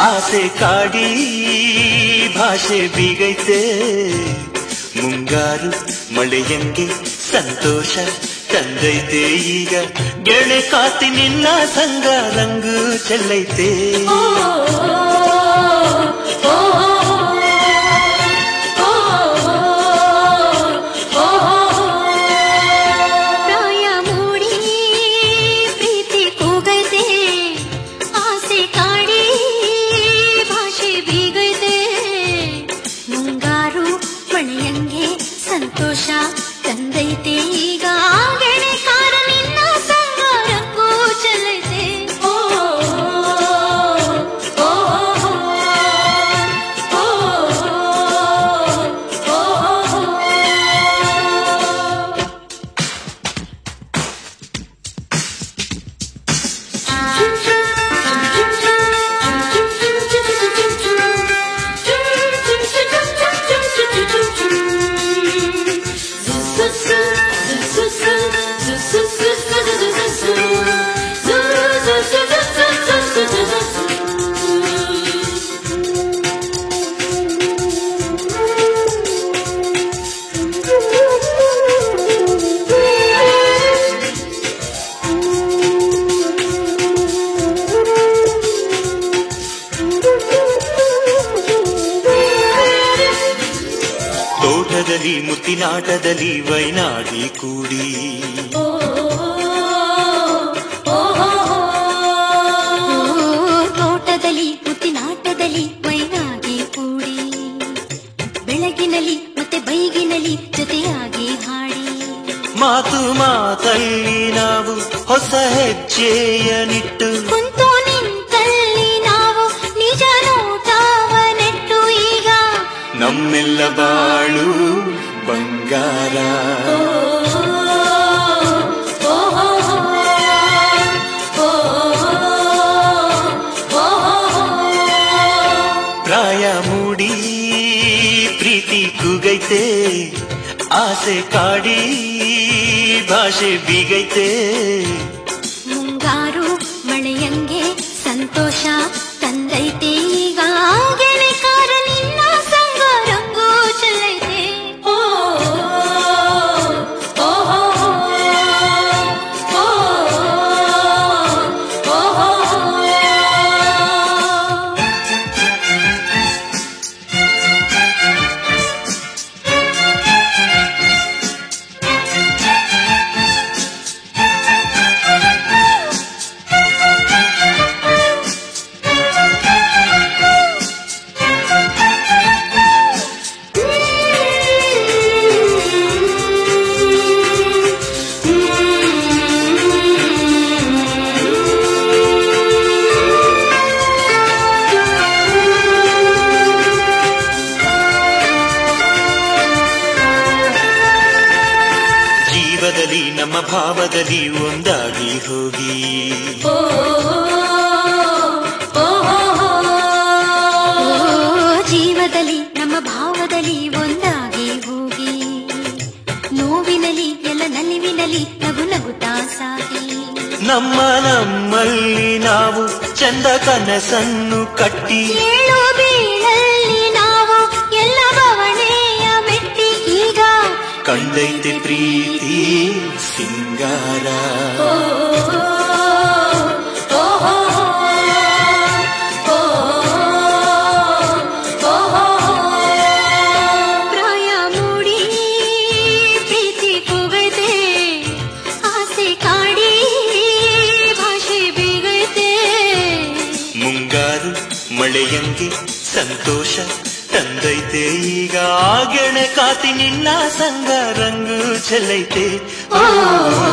ಆಸೆ ಕಾಡಿ ಭಾಷೆ ಬೀಗೈತೆ ಮುಂಗಾರು ಮಳೆಯಂಗೆ ಸಂತೋಷ ತಂದೈತೆ ಈಗ ಗೆಳೆ ಕಾತಿ ನಿನ್ನ ಸಂಗ ರಂಗು ಚೆಲ್ಲೈತೆ ಪ್ರಾಯ ಮೂಡಿ ಪ್ರೀತಿ ಕೂಗೈತೆ ಆಸೆ ಕಾಡಿ ಭಾಷೆ ಬೀಗೈತೆ ಮುಂಗಾರು ಮಳೆಯಂಗೆ ಸಂತೋಷ ತಂದೈತೆ ಈಗ ಗೆಳೆಕಾರ ನಿನ್ನ ಸಂಗಾರಕ್ಕೂ ಚೆಲ್ಲೈತೆ ಓ ಓ ತೋಟದಲ್ಲಿ ಮುತ್ತಿನಾಟದಲ್ಲಿ ವೈನಾಡಿ ಕೂಡಿ ತೋಟದಲ್ಲಿ ಮುತ್ತಿನಾಟದಲ್ಲಿ ವೈನಾಗಿ ಕೂಡಿ ಬೆಳಗಿನಲ್ಲಿ ಮತ್ತೆ ಬೈಗಿನಲ್ಲಿ ಜೊತೆಯಾಗಿ ಹಾಡಿ ಮಾತು ಮಾತಲ್ಲಿ ನಾವು ಹೊಸ ಹೆಜ್ಜೆಯ ನಿಟ್ಟು ಕುಂತು ನಿಂತಲ್ಲಿ ನಾವು ನಿಜ ನೋಟವ ನೆಟ್ಟು ಈಗ ನಮ್ಮೆಲ್ಲ ಬಾಳು ಬಂಗಾರ ಪ್ರಾಯ ಮೂಡಿ ಪ್ರೀತಿ ಕೂಗೈತೆ ಆಸೆ ಕಾಡಿ ಭಾಷೆ ಬೀಗೈತೆ ಮುಂಗಾರು ಮಳೆಯಂಗೆ ಸಂತೋಷ ತಂದೈತೆ ಈಗ ಗೆಳೆಕಾರ ನಿನ್ನ ಸಂಗ ರಂಗು ಚೆಲ್ಲೈತೆ ಓ ಓ ಓ ಜೀವದಲ್ಲಿ ನಮ್ಮ ಭಾವದಲ್ಲಿ ಒಂದಾಗಿ ಹೋಗಿ ಜೀವದಲ್ಲಿ ನಮ್ಮ ಭಾವದಲ್ಲಿ ಒಂದಾಗಿ ಹೋಗಿ ನೋವಿನಲ್ಲಿ ಎಲ್ಲ ನಲಿವಿನಲ್ಲಿ ನಗು ನಗುತ್ತಾ ಸಾಗಿ ನಮ್ಮ ನಮ್ಮಲ್ಲಿ ನಾವು ಚಂದ ಕನಸನ್ನು ಕಟ್ಟಿ ಏಳು ಬೀಳಲ್ಲಿ ನಾವು ಎಲ್ಲ ಬವಣೆಯ ಮೆಟ್ಟಿ ಈಗ ಕಂಡೈತೆ ಪ್ರೀತಿ ಸಿಂಗಾರ ಪ್ರಾಯ ಮೂಡಿ ಪ್ರೀತಿ ಕೂಗೈತೆ ಆಸೆ ಕಾಡಿ ಭಾಷೆ ಬೀಗೈತೆ ಮುಂಗಾರು ಮಳೆಯಂಗೆ ಸಂತೋಷ ತಂದೈತೆ ಈಗ ಗೆಣೆ ಕಾತಿ ನಿನ್ನ ಸಂಗ ರಂಗು ಚೆಲ್ಲೈತೆ ಓ